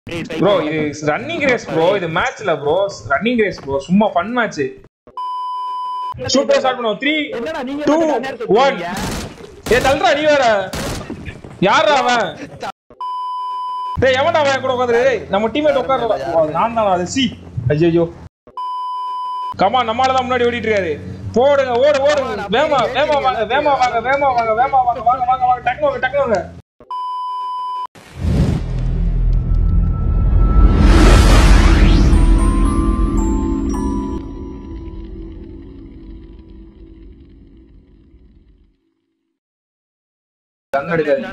Bro இது running race bro இது மேட்ச்ல ப்ரோ ரன்னிங் ரேஸ் ப்ரோ சும்மா ஃபன் மேட்ச் சூப்பர் ஸ்டார்ட் பண்ணுவோம் த்ரீ என்னடா நீங்க டூ மட்டும் நேரத்தை ஒன் ஏ தள்ளுறா நீ வேற யாரா அவன் டேய் எவன்டா அவன் என் கூட உட்காந்து டேய் நம்ம டீம்மேட் உட்கார்றா நான் தான் அது சி ஐயோ கமா நம்மால தான் முன்னாடி ஓடிட்டு இருக்காரு போடுங்க ஓடு ஓடு வேமா வேமா வாங்க வேமா வாங்க வேமா வாங்க வேமா வாங்க வாங்க வாங்க வாங்க டக்குனு வாங்க டக்குனு வாங்க கன் எடுக்காது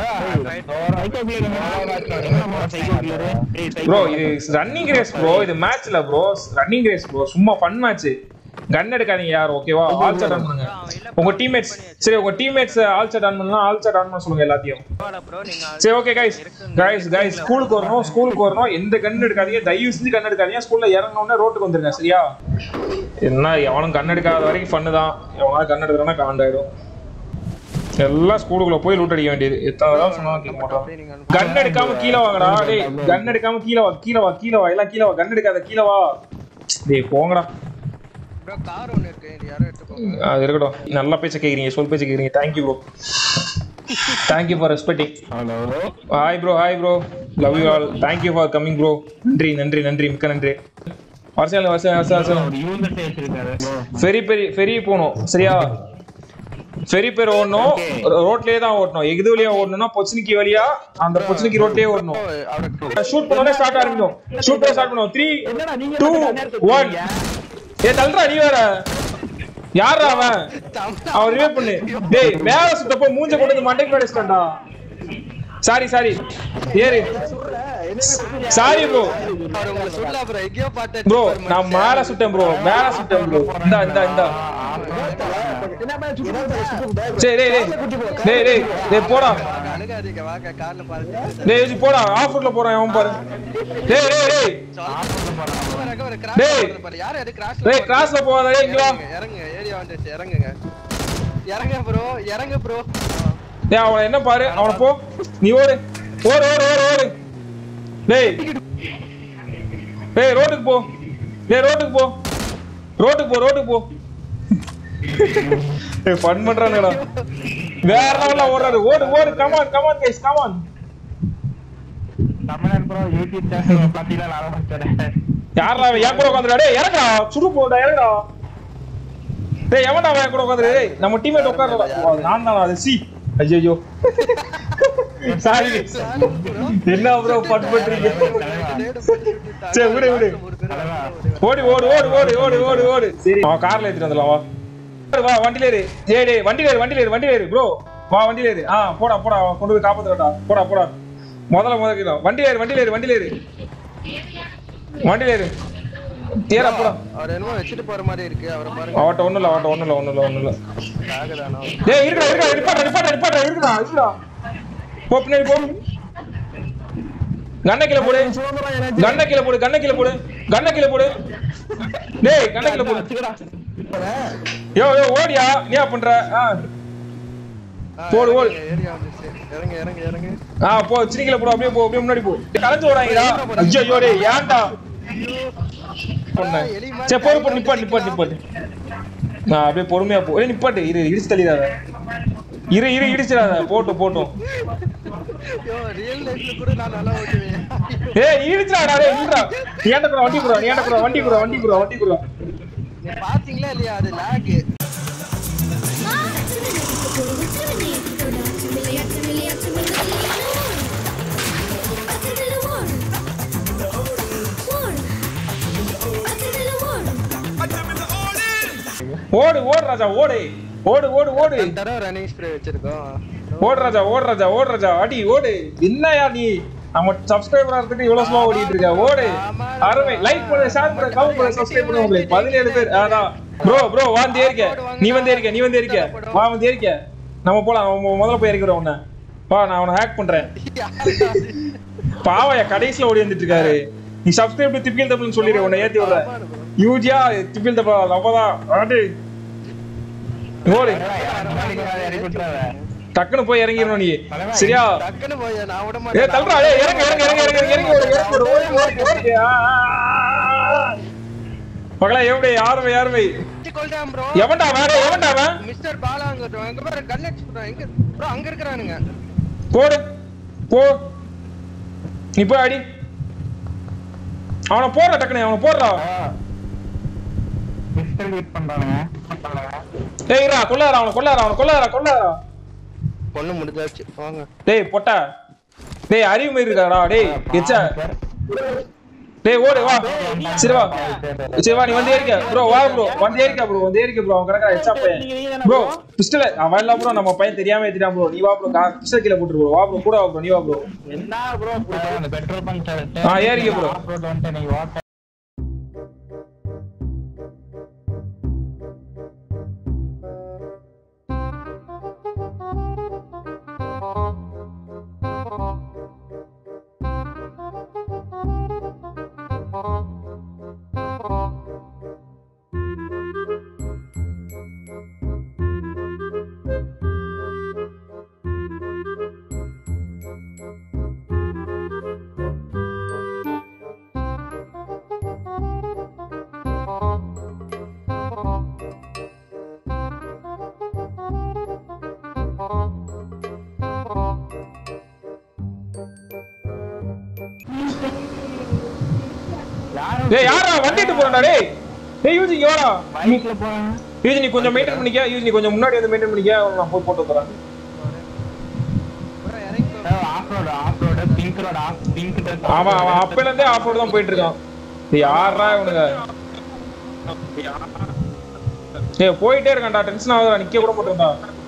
ப்ரோ இது ரன்னிங் ரேஸ் ப்ரோ இது மேட்ச்ல ப்ரோ ரன்னிங் ரேஸ் ப்ரோ சும்மா ஃபன் மேட்ச் கன் எடுக்காதீங்க யார் ஓகேவா ஆல் செட் ஆன் பண்ணுங்க உங்க டீம்மேட்ஸ் சரி உங்க டீம்மேட்ஸ் ஆல் செட் ஆன் பண்ணலாம் ஆல் செட் ஆன் பண்ண சொல்லுங்க எல்லாத்தையும் சரி ஓகே கைஸ் கைஸ் கைஸ் ஸ்கூலுக்கு வரணும் ஸ்கூலுக்கு வரணும் எந்த கன் எடுக்காதீங்க தயவு செஞ்சு கன் எடுக்காதீங்க ஸ்கூல்ல இறங்கினோடனே ரோட்டுக்கு வந்துருங்க சரியா என்ன எவனும் கன் எடுக்காத வரைக்கும் ஃபன்னு தான் எவனாலும் கன் எடுக்கிறானா காண்டாயிடும் எல்லாம் ஸ்கூலுக்குள்ள போய் லூட் அடிக்க வேண்டியது எத்தனை தடவை சொன்னாலும் கேட்க மாட்டான் கன் எடுக்காம கீழே வாங்கடா டேய் கன் எடுக்காம கீழே வா கீழே வா கீழே வா எல்லாம் கீழே வா கன் எடுக்காத கீழே வா டேய் போங்கடா ப்ரோ கார் ஒன்று இருக்கு இது யாரும் எடுத்துக்கோங்க அது இருக்கட்டும் நல்லா பேச்ச கேக்குறீங்க சொல் பேச்ச கேக்குறீங்க thank you bro thank you for respecting hi bro hi bro love you all thank you for coming bro நன்றி நன்றி நன்றி மிக்க நன்றி வருஷம் வருஷம் வருஷம் வருஷம் ஃபெரி பெரி ஃபெரி போகணும் சரியா ஃபெரி பேர் ஓடணும் ரோட்லயே தான் ஓடணும் எது வழியா ஓடணும்னா பொச்சனிக்கி வழியா அந்த பொச்சனிக்கி ரோட்லயே ஓடணும் ஷூட் பண்ணோடனே ஸ்டார்ட் ஆரம்பிக்கும் ஷூட் பண்ண ஸ்டார்ட் பண்ணுவோம் த்ரீ என்னடா நீங்க டூ மட்டும் நேரத்தை ஒன் ஏ தள்ளுறா நீ வேற யாரா அவன் அவன் ரிவே பண்ணு டேய் மேல சுத்தப்போ மூஞ்ச கொண்டு வந்து மண்டைக்கு அடிச்சிட்டான்டா சாரி சாரி ஏறு சாரி ப்ரோ அவர் உங்களை சொல்ல அப்புறம் எங்கேயோ பார்த்தேன் ப்ரோ நான் மேல சுட்டேன் ப்ரோ மேல சுட்டேன் ப்ரோ இந்தா இந்தா இந்தா என்ன மேல சுட்டு போட்டு சுட்டு போட்டு சரி டேய் டேய் டேய் டேய் டேய் போடா வாங்க, அழுகாதீங்க வாங்க கார்ல பாருங்க டேய் ஏச்சி போடா ஆஃப் ரோட்ல போறான் அவன் பாரு டேய் டேய் டேய் டேய். யாரும் எது கிராஸ் டேய் கிராஸ்ல போகாத டேய் இங்க வா இறங்க ஏரியா வந்துச்சு இறங்குங்க இறங்க ப்ரோ இறங்க ப்ரோ டேய் அவன என்ன பாரு அவன போ நீ ஓடு ஓடு ஓடு ஓடு ஓடு டேய் டேய் ரோட்டுக்கு போ டேய் ரோட்டுக்கு போ ரோட்டுக்கு போ ரோட்டுக்கு போ டேய் ஃபன் பண்றானுடா வேற லெவல்ல ஓடுறாரு ஓடு ஓடு come on come on guys come on Tamizhan bro YouTube channel பாத்தீங்கன்னா நான் ஆரம்பிச்சிட்டேன் யாரா அவன் என் கூட உட்காந்துடா டேய் இறங்குடா சுடு போடா இறங்குடா டேய் எவன்டா அவன் என் கூட உட்காந்துரு டேய் நம்ம டீம்மேட் உட்கார்றா நான் தான் அது சி ஐயோ சாரி என்ன ப்ரோ பட் பண்றீங்க சரி, விடு, விடு. ஓடி ஓடு ஓடு ஓடு ஓடு ஓடு ஓடு சரி அவன் கார்ல ஏத்திட்டு வந்துடலாம் வா வா வண்டியில ஏறு டேய் டேய் வண்டியில ஏறு வண்டியில ஏறு வண்டியில ஏறு ப்ரோ வா வண்டியில ஏறு ஆ போடா போடா அவன் கொண்டு போய் காப்பாத்துறடா போடா போடா முதல்ல முதல்ல கிலோ வண்டியில ஏறு வண்டியில ஏறு வண்டியில ஏறு வண்டியில ஏறு ஏறா போடா அவர் என்னமோ வச்சுட்டு போற மாதிரி இருக்கு அவரை பாருங்க அவட்ட ஒண்ணும் இல்ல அவட்ட ஒண்ணும் இல்ல ஒண்ணும் இல்ல ஒண்ணும் இல்ல ஆகுதானோ டேய் இருக்கடா இருக்கடா நிப்பாட்டா நிப்பாட்டா நிப்பாட்டா இருக்குடா இருக்குடா போ பின்னாடி போ கண்ண கீழ போடு கண்ண கீழ போடு கண்ண கீழ போடு கண்ண கீழ போடு டேய் கண்ண கீழ போடு யோ யோ ஓடியா நீ என்ன பண்ற ஆ போடு, போடு. ஏரியா வந்துச்சு இறங்க இறங்க இறங்க ஆ போ சிரிக்கல போடு அப்படியே போ அப்படியே முன்னாடி போ கலந்து ஓடாங்கடா ஐயோ டேய் ஏன்டா பொண்ணு சரி போடு போடு நிப்பாட்டு நிப்பாட்டு நிப்பாட்டு நான் அப்படியே பொறுமையா போ ஏய் நிப்பாட்டு இரு இடிச்சு தள்ளிடாத இரு இரு இடிச்சிடாத போட்டும் போட்டும் ஐயோ ரியல் லைஃப்ல கூட நான் நல்லா ஓட்டுவேன் ஏய் நீ இடிச்சிடாடா டேய் இல்லடா நீ ஏன்டா குறா வண்டி குறா நீ ஏன்டா குறா வண்டி குறா வண்டி குறா வண்டி குறா பாத்தீங்களா இல்லையா அது லாக் ஓடு ஓடு ராஜா ஓடு ஓடு ஓடு ஓடு தடவை ரன்னிங் ஸ்ப்ரே வச்சிருக்கோம் ஓடு ராஜா ஓடு ராஜா ஓடு ராஜா அடி ஓடு என்னயா நீ நம்ம சப்ஸ்கிரைபரா இருந்துட்டு இவ்வளவு ஸ்லோ ஓடிட்டு இருக்க ஓடு அருமை லைக் பண்ணு ஷேர் பண்ணு கமெண்ட் பண்ணு சப்ஸ்கிரைப் பண்ணு உங்களுக்கு பதினேழு பேர் அதான் ப்ரோ ப்ரோ வா வந்து ஏறிக்க நீ வந்து ஏறிக்க நீ வந்து ஏறிக்க வா வந்து ஏறிக்க நம்ம போலாம் நம்ம முதல்ல போய் இறக்கிறோம் உன்னை வா நான் அவனை ஹேக் பண்றேன் பாவையா கடைசியில ஓடி வந்துட்டு இருக்காரு நீ சப்ஸ்கிரைப் திப்பில் தப்புன்னு சொல்லிடு உன்னை ஏத்தி விடுற யூஜியா திப்பில் தப்பா லவ்வதான் ஆடு ஓடு டக்குன்னு போய் இறங்கிடணும் நீ சரியா டக்குன்னு போய் நான் விட ஏ மாட்டேன் தள்ளுறா டேய் இறங்க இறங்க இறங்க இறங்க இறங்க இறங்க இறங்க இறங்க ஓடி ஓடி ஓடி ஆ, ஆ, ஆ. மகளா எப்படி யாருமே யாருமே கொல்டாம் ப்ரோ எவன்டா அவன் டேய், எவன்டா அவன் மிஸ்டர் பாலா அங்க இருக்கான். அங்க பாரு கன் அடிச்சுட்டான் எங்க ப்ரோ அங்க இருக்கறானுங்க போடு போ நீ போய் அடி அவனை போடுறா டக்குனு அவனை போடுறா மிஸ்டர் வெயிட் பண்றானுங்க டேய் இருடா கொள்ளாரா அவனை கொள்ளாரா அவனை கொள்ளாரா கொள்ளாரா பொண்ணு முடிஞ்சாச்சு வாங்க டேய் பொட்டா டேய் அறிவு மாதிரி இருக்காடா டேய் எச்சா டேய் ஓடு வா சரி வா சரி வா நீ வந்து ஏறிக்க ப்ரோ வா ப்ரோ வந்து ஏறிக்க ப்ரோ வந்து ஏறிக்க ப்ரோ அவன் கிடக்குற எச்சா பையன் ப்ரோ பிஸ்டல் அவன் இல்ல ப்ரோ நம்ம பையன் தெரியாம ஏத்திட்டான் ப்ரோ நீ வா ப்ரோ பிஸ்டல் கீழ போட்டு ப்ரோ வா ப்ரோ கூட வா ப்ரோ நீ வா ப்ரோ என்ன ப்ரோ அந்த பெட்ரோல் பங்க் ஆ, ஏறிக்க bro. ஆஃப் ரோட் வந்துட்டு நீ ஓட்ட டேய் யாரா வண்டிட்டு போறடா டேய் டேய் யூஜி இங்க வாடா பைக்ல போறாங்க யூஜி நீ கொஞ்சம் மெயின்டைன் பண்ணிக்க யூஜி நீ கொஞ்சம் முன்னாடி வந்து மெயின்டைன் பண்ணிக்க நான் போய் போட்டு வரேன் ப்ரோ இறங்கி off road off road pink road off pink அவன் அவன் அப்பல இருந்தே ஆஃப் ரோடு தான் போயிட்டு இருக்கான் டேய் யாரா இவனுங்க டேய் போயிட்டே இருக்கான்டா டென்ஷன் ஆகுதுடா நிக்க கூட போட்டுருந்தா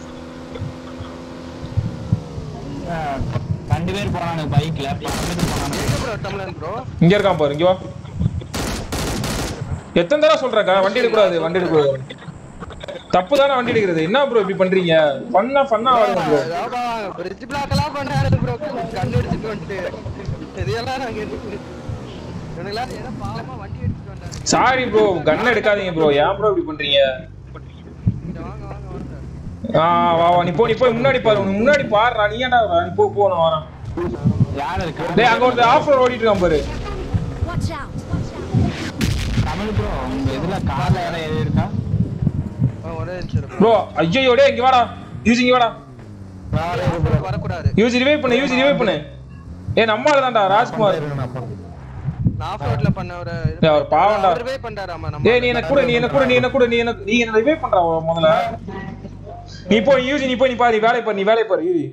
ரெண்டு பேர் போறானுங்க பைக்ல பத்து பேர் போறானுங்க எங்க ப்ரோ தமிழன் ப்ரோ இங்க இருக்கான் பாரு இங்க வா எத்தனை தடவை சொல்றக்கா வண்டி எடுக்கக்கூடாது வண்டி எடுக்கக்கூடாது தப்பு தானே வண்டி எடுக்கிறது என்ன ப்ரோ இப்படி பண்றீங்க ஃபன்னா ஃபன்னா ஆகுது ப்ரோ பிரிட்ஜ் பிளாக் எல்லாம் பண்ணாரு ப்ரோ கண்ணு எடுத்துட்டு வந்துட்டு இதெல்லாம் நாங்க இவனுங்களா ஏதோ பாவமா வண்டி எடுத்துட்டு வந்தாரு சாரி ப்ரோ கன் எடுக்காதீங்க ப்ரோ ஏன் ப்ரோ இப்படி பண்றீங்க இங்க வாங்க வாங்க வாங்க ஆ வா வா நீ போ நீ போய் முன்னாடி பாரு உனக்கு முன்னாடி பாருடா நீ ஏன்டா வர? நீ போ போ நான் வரேன் யார் இருக்கா டேய் அங்க ஒருத்தர் ஆஃப் ரோட் ஓடிட்டு இருக்கான் பாரு Watch out! Watch out! Tamil bro உங்க இதுல கார்ல யாரும் ஏறி இருக்கா ஆ, ஒரே நிமிஷம் ப்ரோ ஐயோ டேய் இங்க வாடா யூஜி இங்க வாடா ப்ரோ வரக்கூடாது யூஜி ரிவைவ் பண்ணு யூஜி ரிவைவ் பண்ணு ஏ நம்ம ஆளு தான்டா ராஜ்குமார் நான் ஆஃப் ரோட்ல பண்ண ஒரு டேய், அவர் பாவம்டா. அவர் வே பண்றாராமா நம்ம ஏய் நீ என்ன கூட நீ என்ன கூட நீ என்ன கூட நீ என்ன நீ என்ன ரிவைவ் பண்றா முதல்ல நீ போ யூஜி நீ போய் நீ பாரு நீ வேலையை பாரு நீ வேலையை பாரு யூஜி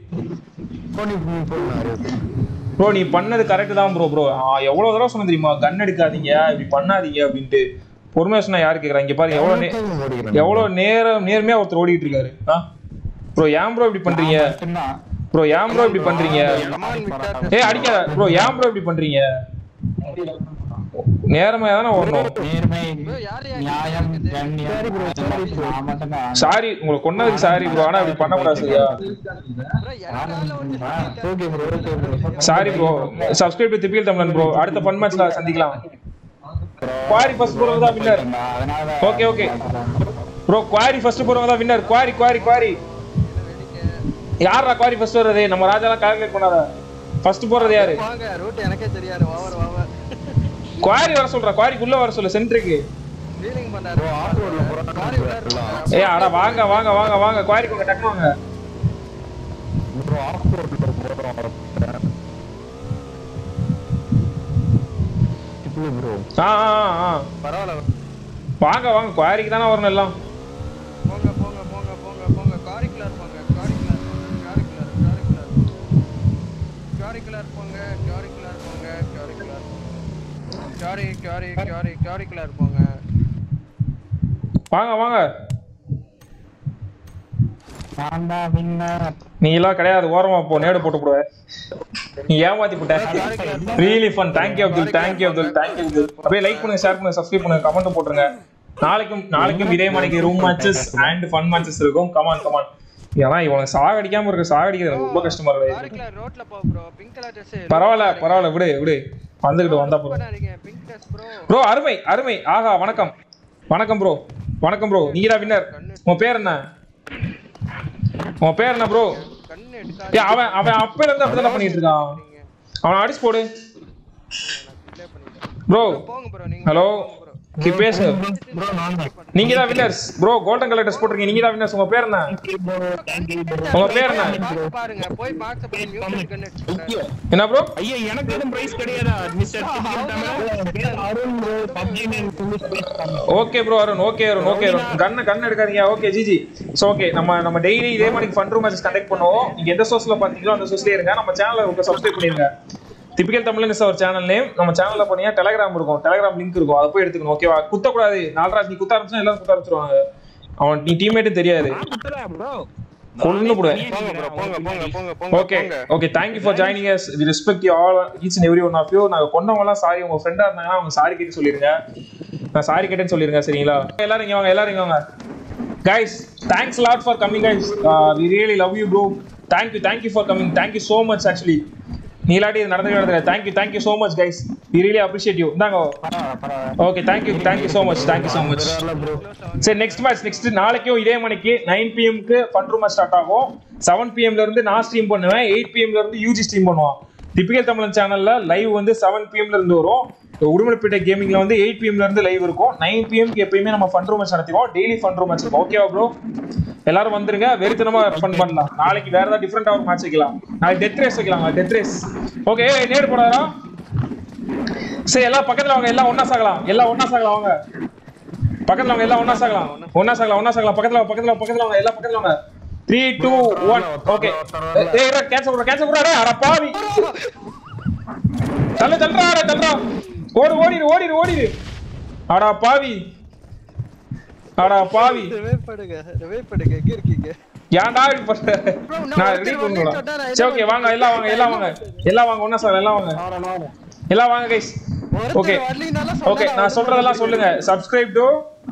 ப்ரோ நீ பண்ணது கரெக்ட் தான் ப்ரோ ப்ரோ எவ்வளவு தடவை சொன்ன தெரியுமா கன் எடுக்காதீங்க இப்படி பண்ணாதீங்க அப்படின்ட்டு பொறுமையா சொன்னா யாரு கேக்குறா இங்க பாரு எவ்வளவு நே- எவ்வளவு நேரம் நேர்மையா ஒருத்தர் ஓடிட்டு இருக்காரு ஆ ப்ரோ ஏன் ப்ரோ இப்படி பண்றீங்க மட்டும்தான் ப்ரோ ஏன் ப்ரோ இப்படி பண்றீங்க கமான் விட்டார் ஏய் அடிக்காத ப்ரோ ஏன் ப்ரோ இப்படி பண்றீங்க நேர்மையா தானே வரணும் நேர்மை ப்ரோ யார் யார் நியாயம் கண்ணியம் நான் மட்டும்தான் சாரி உங்களை கொன்னதுக்கு சாரி ப்ரோ ஆனா இப்படி பண்ணக்கூடாது சரியா ப்ரோ யாரால வந்து sorry bro subscribe to typical Tamizhan bro அடுத்த ஃபன் மேட்ச்ல சந்திக்கலாம் குவாரி ஃபர்ஸ்ட் போறவங்க தான் வின்னர் அதனால okay okay bro quarry first போறவங்க தான் வின்னர் குவாரி குவாரி குவாரி யாரா குவாரி ஃபர்ஸ்ட் வர்றது நம்ம ராஜாலாம் கால்குலேட் பண்ணாத ஃபர்ஸ்ட் போறது யாரு வாங்க ரூட் எனக்கே தெரியாது ஓவர் ஓவர் குவாரி வர சொல்றா குவாரிக்குள்ள வர சொல்லு சென்ட்ருக்கு ஃபீலிங் பண்ணாரு ஆஃப் ரோட்ல போறாரு காரி விளையாடுறாங்க ஏய் அட வாங்க வாங்க வாங்க வாங்க குவாரி கொண்டு டக்கு வாங்க ஆ ஆ ஆ, ஆ பரவாயில்ல வாங்க வாங்க குவாரிக்கு தானே வரணும் எல்லாம் போங்க போங்க போங்க போங்க போங்க காரிக்குலர் போங்க காரிக்குலர் காரிக்குலர் காரிக்குலர் காரிக்குலர் போங்க காரிக்குலர் போங்க காரிக்குலர் காரி காரி காரி காரிக்குலர் போங்க வாங்க வாங்க நான்டா வின்னர் நீ எல்லாம் கிடையாது ஓரமா போ நேடு போட்டு போடுவ நீ ஏமாத்தி போட்ட really fun thank you Abdul thank you Abdul thank you Abdul அப்படியே லைக் பண்ணுங்க ஷேர் பண்ணுங்க சப்ஸ்கிரைப் பண்ணுங்க கமெண்ட் போட்டுருங்க நாளைக்கும் நாளைக்கும் இதே மணிக்கு room matches and fun matches இருக்கும் கமான் கமான் ஏன்னா இவனுக்கு சாகடிக்காம இருக்க சாகடிக்கிறது எனக்கு ரொம்ப கஷ்டமா இருக்கு காரிக்குலர் ரோட்ல போ ப்ரோ பிங்க் கலர் ட்ரெஸ் பரவாயில்ல பரவாயில்ல விடு விடு வந்துகிட்டு வந்தா போதும் பண்ணாதீங்க பிங்க் ட்ரெஸ் ப்ரோ ப்ரோ அருமை அருமை ஆஹா வணக்கம் வணக்கம் ப்ரோ வணக்கம் ப்ரோ நீங்க தான் வின்னர் உன் பேர் என்ன உன் பேர் என்ன ப்ரோ எடுக்காது ஏய் அவன் அவன் அப்பையில இருந்து அப்படிதான் பண்ணிட்டு இருக்கான் அவன் அடிச்சு போடு ப்ரோ போங்க ப்ரோ நீங்க ஹலோ போங்க bro. கி பேசு ப்ரோ நான் தான் நீங்க தான் winners bro golden colour dress போட்டிருக்கீங்க நீங்க தான் வின்னர்ஸ் உங்க பேர் என்ன உங்க பேர் என்ன box பாருங்க போய் பாக்ஸ் பண்ணி மியூட் கன் எடுத்துட்டாரு என்ன ப்ரோ ஐயா எனக்கு எதுவும் பிரைஸ் கிடையாதா mister Arun bro PUBG name okay bro Arun okay Arun okay Arun கண்ணு கண்ணு எடுக்காதீங்க ஓகே ஜிஜி ஸோ ஓகே நம்ம நம்ம டெய்லி இதே மாதிரி ஃபன் ரூம் மேட்சஸ் கண்டக்ட் பண்ணுவோம் நீங்க எந்த சோர்ஸ்ல பாத்தீங்களோ அந்த சோர்ஸ்லயே இருங்க நம்ம சேனலை உங்க சப்ஸ்கிரைப் பண்ணிருங்க டிபிக்கல் தமிழ்னு ஒரு சேனல் நேம் நம்ம சேனல்ல போனீங்கன்னா டெலிகிராம் இருக்கும் டெலிகிராம் லிங்க் இருக்கும் அதை போய் எடுத்துக்கணும் ஓகேவா குத்தக்கூடாது நாலராஜ் நீ குத்த ஆரம்பிச்சா எல்லாரும் குத்த ஆரம்பிச்சிருவாங்க அவன் நீ டீம்மேட்டும் தெரியாது ப்ரோ கொண்டு போடுவேன் போங்க ப்ரோ போங்க போங்க போங்க போங்க okay okay thank you for joining us we respect you all each and every one of you நாங்க கொண்டவங்க எல்லாம் சாரி உங்க ஃப்ரெண்டா இருந்தாங்கன்னா அவங்க சாரி கேட்டு சொல்லிருங்க நான் சாரி கேட்டேன்னு சொல்லிருங்க சரிங்களா எல்லாரும் இங்க வாங்க எல்லாரும் இங்க வாங்க guys thanks lot for coming guys we really love you bro thank you thank you for coming thank you so much actually நீ இல்லாட்டி இது நடந்தவே நடந்தது thank you thank you so much guys we really appreciate you இந்தாங்க okay thank you thank you so much thank you so much சரி next match next நாளைக்கும் இதே மணிக்கு நைன் பிஎம்க்கு ஃபன் ரூம் ஸ்டார்ட் ஆகும் செவன் பிஎம்ல இருந்து நான் ஸ்ட்ரீம் பண்ணுவேன் எயிட் பிஎம்ல இருந்து யூஜி ஸ்ட்ரீம் பண்ணுவான் டிபிக்கல் தமிழன் சேனல்ல லைவ் வந்து செவன் பிஎம்ல இருந்து வரும் உடுமலைப்பேட்டை கேமிங்ல வந்து எயிட் பிஎம்ல இருந்து லைவ் இருக்கும் நைன் பிஎம்க்கு எப்பயுமே நம்ம ஃபன் ரூம் மேட்ச் நடத்திடுவோம் டெய்லி ஃபன் ரூம் மேட்ச் இருக்கும் ஓகேவா ப்ரோ எல்லாரும் வந்துருங்க வெறித்தனமா ஃபன் பண்ணலாம் நாளைக்கு வேற ஏதாவது டிஃப்ரெண்டா ஒரு மேட்ச் வைக்கலாம் நாளைக்கு டெத் ரேஸ் வைக்கலாம் டெத் ரேஸ் ஓகே நேடு போடாதா சரி எல்லாம் பக்கத்துல வாங்க எல்லாம் ஒண்ணா சாகலாம் எல்லாம் ஒண்ணா சாகலாம் வாங்க பக்கத்துல வாங்க எல்லாம் ஒண்ணா சாகலாம் ஒண்ணா சாகலாம் ஒண்ணா சாகலாம் பக்கத்துல வாங்க, பக்கத்துல வாங்க, பக்கத்துல வாங்க எல்லாம் பக்கத்துல வாங்க த்ரீ டூ ஒன் ஓகே ஏய் கேன்சல் பண்ணு கேன்சல் பண்ணு அட பாவி தள்ளு தள்ளுறா அட தள்ளுறா ஓடு ஓடிடு ஓடிடு ஓடிடு அடா பாவி அடா பாவி ரிவே படுங்க ரிவே படுங்க எங்க இருக்கீங்க ஏன்டா இப்படி பண்ண Bro, இன்னும் நான் ஒருத்தர் ரெடி வந்து பண்ணுடா சொன்னா நான் சரி ஓகே வாங்க எல்லாம் வாங்க எல்லாம் வாங்க எல்லாம் வாங்க ஒண்ணா சார் எல்லாம் வாங்க எல்லாம் வாங்க கைஸ் ஒருத்தர் ஓகே வரலைனாலும் ஓகே சொல்லலாம். நான் சொல்றதெல்லாம் சொல்லுங்க subscribe to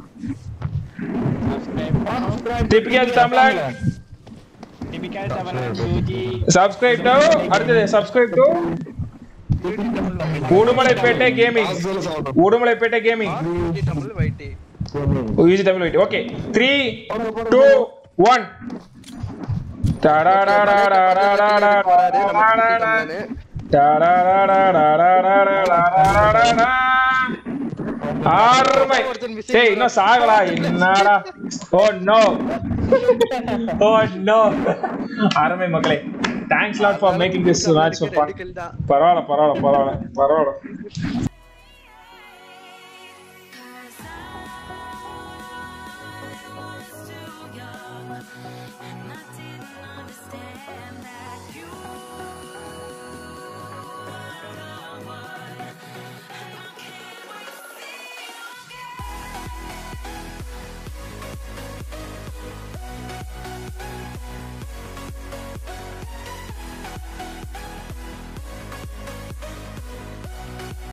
typical Tamizhan typical Tamil UG subscribe to அடுத்தது subscribe to Udumalaipettai gaming Udumalaipettai gaming UG Tamil வைட்டி UG Tamil wait okay three two one அருமை டேய் இன்னும் சாகலா என்னடா ஓ நோ ஓ நோ அருமை மக்களே thanks lot for making this match ரெண்டு கில் தான் பரவாயில்ல பரவாயில்ல பரவாயில்ல பரவாயில்ல